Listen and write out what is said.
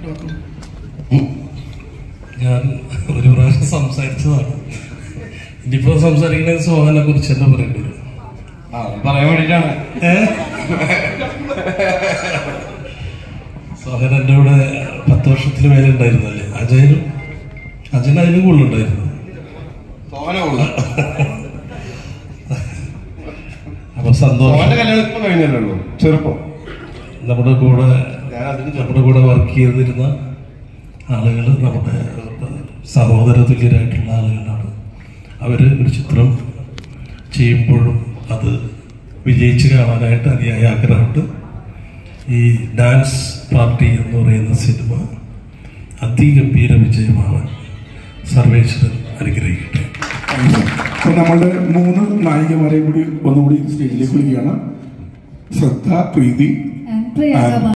ഞാൻ ഒരു പ്രാവശ്യം സംസാരിച്ചതാണ് ഇനിയിപ്പോ സംസാരിക്കുന്നത് സോഹനെ കുറിച്ച് തന്നെ പറയേണ്ടി വരും ആ അത് പറയാൻ വേണ്ടിട്ടാണ് സോഹൻ എൻ്റെ കൂടെ പത്ത് വർഷത്തിന് മേലെ ഉണ്ടായിരുന്നല്ലേ അജയനും അജയൻ അതിനും കൂടുതലുണ്ടായിരുന്നു സോമന കൂടുതൽ അപ്പൊ സന്തോഷം സോമന്റെ കല്യാണം ഇപ്പൊ കഴിഞ്ഞല്ലേ ഉള്ളൂ ചെറുപ്പം നമ്മുടെ കൂടെ ഞാൻ അതിന് നമ്മുടെ കൂടെ വർക്ക് ചെയ്തിരുന്ന ആളുകൾ നമ്മുടെ സഹോദര തുല്യരായിട്ടുള്ള ആളുകളാണ് അവർ ഒരു ചിത്രം ചെയ്യുമ്പോഴും അത് വിജയിച്ച് കാണാനായിട്ട് അതിയായ ആഗ്രഹമുണ്ട് ഈ ഡാൻസ് പാർട്ടി എന്ന് പറയുന്ന സിനിമ അതിഗംഭീര വിജയമാണ് സർവേശ്വരൻ അനുഗ്രഹിക്കട്ടെ അപ്പൊ നമ്മളുടെ മൂന്ന് നായികമാരെയും കൂടി ഒന്നുകൂടി സ്റ്റേജിലേക്ക് വിളിക്കുകയാണ് ശ്രദ്ധ പ്രീതി And Priyanka